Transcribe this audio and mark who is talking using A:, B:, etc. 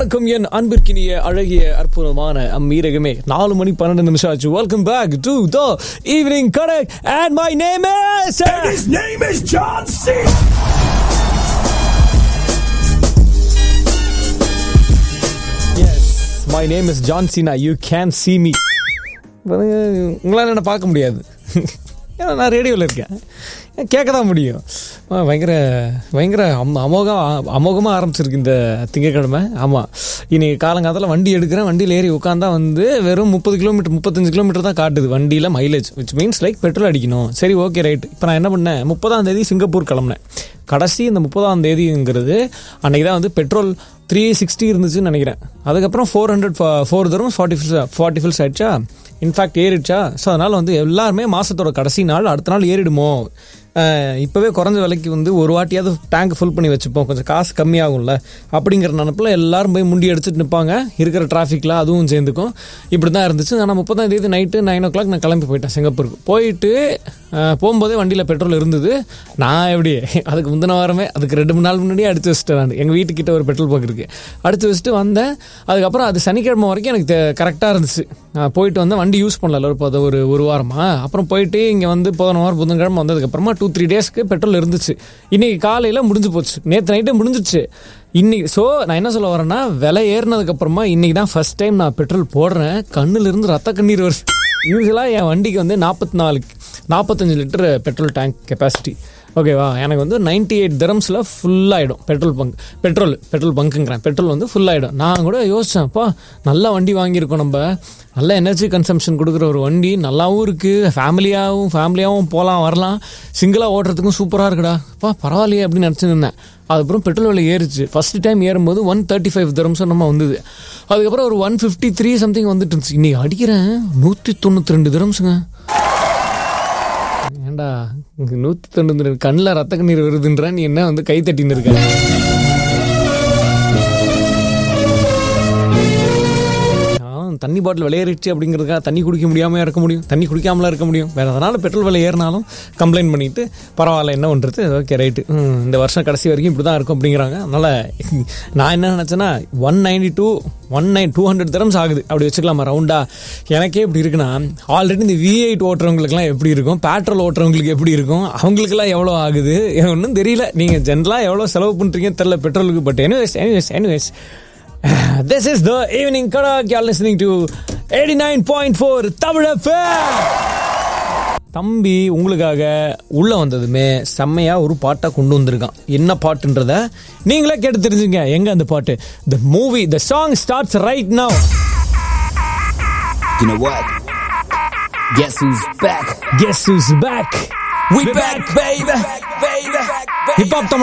A: வணக்கம் என் அன்பிற்கினிய அழகிய அற்புதமான அம்மீரகமே நாலு மணி பன்னெண்டு நிமிஷம் ஆச்சு welcome back to the evening correct and my name is
B: His name is John C.
A: Yes my name is John Cena you can see me உங்களால் என்ன பார்க்க முடியாது ஏன்னா நான் ரேடியோவில் இருக்கேன் கேட்க தான் முடியும் ஆ, பயங்கர பயங்கர அம் அமோகம் அமோகமாக ஆரம்பிச்சிருக்கு இந்த திங்கக்கிழமை ஆமாம் இன்னைக்கு காலங்காலத்தில் வண்டி எடுக்கிறேன் வண்டியில் ஏறி உட்காந்தா வந்து வெறும் முப்பது கிலோமீட்டர் முப்பத்தஞ்சு கிலோமீட்டர் தான் காட்டுது வண்டியில் mileage which means like petrol அடிக்கணும் சரி ஓகே ரைட் இப்போ நான் என்ன பண்ணேன் முப்பதாம் தேதி சிங்கப்பூர் கிளம்புனேன் கடைசி இந்த முப்பதாம் தேதிங்கிறது அன்னைக்கு தான் வந்து பெட்ரோல் த்ரீ சிக்ஸ்டி இருந்துச்சுன்னு நினைக்கிறேன் அதுக்கப்புறம் ஃபோர் ஹண்ட்ரட் ஃபோர் தரும் ஃபார்ட்டி ஃபில்ஸ் ஃபார்ட்டி ஃபில்ஸ் ஆயிடுச்சா இன்ஃபேக்ட் ஏறிடுச்சா ஸோ அதனால் வந்து எல்லாருமே மாதத்தோட கடைசி நாள் அடுத்த நாள் ஏறிடுமோ அஹ் இப்போவே குறைஞ்ச விலைக்கு வந்து ஒரு வாட்டியாவது டேங்க் ஃபுல் பண்ணி வச்சுப்போம் கொஞ்சம் காசு கம்மியாகும்ல அப்படிங்கிற நினப்பில் எல்லாரும் போய் முண்டி அடிச்சுட்டு நிற்பாங்க இருக்கிற டிராஃபிக்கில் அதுவும் சேர்ந்துக்கும் இப்படி தான் இருந்துச்சு ஆனால் முப்பதாம் தேதி நைட்டு நைன் ஓ கிளாக் நான் கிளம்பி போயிட்டேன் சிங்கப்பூருக்கு போயிட்டு அஹ், போகும்போதே வண்டியில் பெட்ரோல் இருந்தது நான் எப்படி அதுக்கு முந்தின வாரமே அதுக்கு ரெண்டு மூணு நாள் முன்னாடியே அடிச்சு வச்சுட்டேன் நான் எங்கள் வீட்டுக்கிட்ட ஒரு பெட்ரோல் பங்க் இருக்குது அடிச்சு வச்சுட்டு வந்தேன் அதுக்கப்புறம் அது சனிக்கிழமை வரைக்கும் எனக்கு கரெக்டாக இருந்துச்சு நான் போயிட்டு வந்தேன் வண்டி யூஸ் பண்ணல ஒரு பத- ஒரு ஒரு வாரமா அப்புறம் போயிட்டு இங்கே வந்து போன வாரம் புதன்கிழமை வந்ததுக்கப்புறமா டூ த்ரீ டேஸ்க்கு பெட்ரோல் இருந்துச்சு இன்னைக்கு காலையில் முடிஞ்சு போச்சு நேற்று நைட்டே முடிஞ்சிச்சு இன்னைக்கு ஸோ நான் என்ன சொல்ல வரேன்னா விலை ஏறினதுக்கப்புறமா இன்னைக்கு தான் ஃபர்ஸ்ட் டைம் நான் பெட்ரோல் போடுறேன் கண்ணுல இருந்து ரத்த கண்ணீர் வருது யூஸ்வலாக என் வண்டிக்கு வந்து நாற்பத்தி நாலு நாற்பத்தஞ்சு லிட்டர் பெட்ரோல் டேங்க் கெப்பாசிட்டி ஓகேவா எனக்கு வந்து நைன்டி எயிட் தரம்ஸில் ஃபுல்லாகிடும் பெட்ரோல் பங்க் பெட்ரோல் பெட்ரோல் பங்க்குங்கிறேன் பெட்ரோல் வந்து ஃபுல்லாகிடும் நான் கூட யோசித்தேன் அப்பா நல்ல வண்டி வாங்கியிருக்கோம் நம்ம நல்ல எனர்ஜி கன்சம்ஷன் கொடுக்குற ஒரு வண்டி நல்லாவும் இருக்குது ஃபேமிலியாகவும் ஃபேமிலியாகவும் போகலாம் வரலாம் சிங்கிளாக ஓட்டுறதுக்கும் சூப்பராக இருக்குடா அப்பா பரவாயில்லையே அப்படின்னு நினச்சிருந்தேன் அதுக்கப்புறம் பெட்ரோல் விலை ஏறிச்சு ஃபர்ஸ்ட் டைம் ஏறும்போது ஒன் தேர்ட்டி ஃபைவ் தரம்ஸ் நம்ம வந்தது அதுக்கப்புறம் ஒரு ஒன் ஃபிஃப்டி த்ரீ சம்திங் வந்துட்டு இருந்துச்சு இன்னைக்கு அடிக்கிறேன் நூற்றி தொண்ணூற்றி ரெண்டு தரம்ஸுங்க ஏண்டா நூற்றி தொண்ணூத்தி ரெண்டு கண்ணில் ரத்த கண்ணீர் வருதுன்ற நீ என்ன வந்து கை தட்டின்னு இருக்க ஆ, தண்ணி பாட்டில் விலையேறிச்சு அப்படிங்கிறதுக்காக தண்ணி குடிக்க முடியாமல் இருக்க முடியும் தண்ணி குடிக்காமலாம் இருக்க முடியும் வேறு அதனால் பெட்ரோல் விலை ஏறினாலும் கம்ப்ளைண்ட் பண்ணிட்டு பரவாயில்ல என்ன பண்ணுறது ஓகே ரைட்டு இந்த வருஷம் கடைசி வரைக்கும் இப்படி தான் இருக்கும் அப்படிங்கிறாங்க அதனால் நான் என்ன நினச்சேன்னா one ninety two one nine two hundred dirhams ஆகுது அப்படி வச்சுக்கலாமா ரவுண்டா எனக்கே இப்படி இருக்குன்னா ஆல்ரெடி இந்த வி எயிட் ஓட்டுறவங்களுக்குலாம் எப்படி இருக்கும் பேட்ரோல் ஓட்டுறவங்களுக்கு எப்படி இருக்கும் அவங்களுக்குலாம் எவ்வளோ ஆகுது ஒன்றும் தெரியல நீங்கள் ஜென்ரலாக எவ்வளோ செலவு பண்ணுறீங்கன்னு தெரில பெட்ரோலுக்கு but anyways anyways anyways this is the evening கடாக் you listening to 89.4 Tamil FM. தம்பி உங்களுக்காக உள்ள வந்ததுமே செம்மையா ஒரு பாட்டை கொண்டு வந்திருக்கான் என்ன பாட்டுன்றத நீங்களே கேட்டு தெரிஞ்சுங்க எங்க அந்த பாட்டு the movie the song starts right now
C: You know what? Guess who's back?
A: Guess is back
C: We back, baby, baby, baby.
A: Hip hop Tamil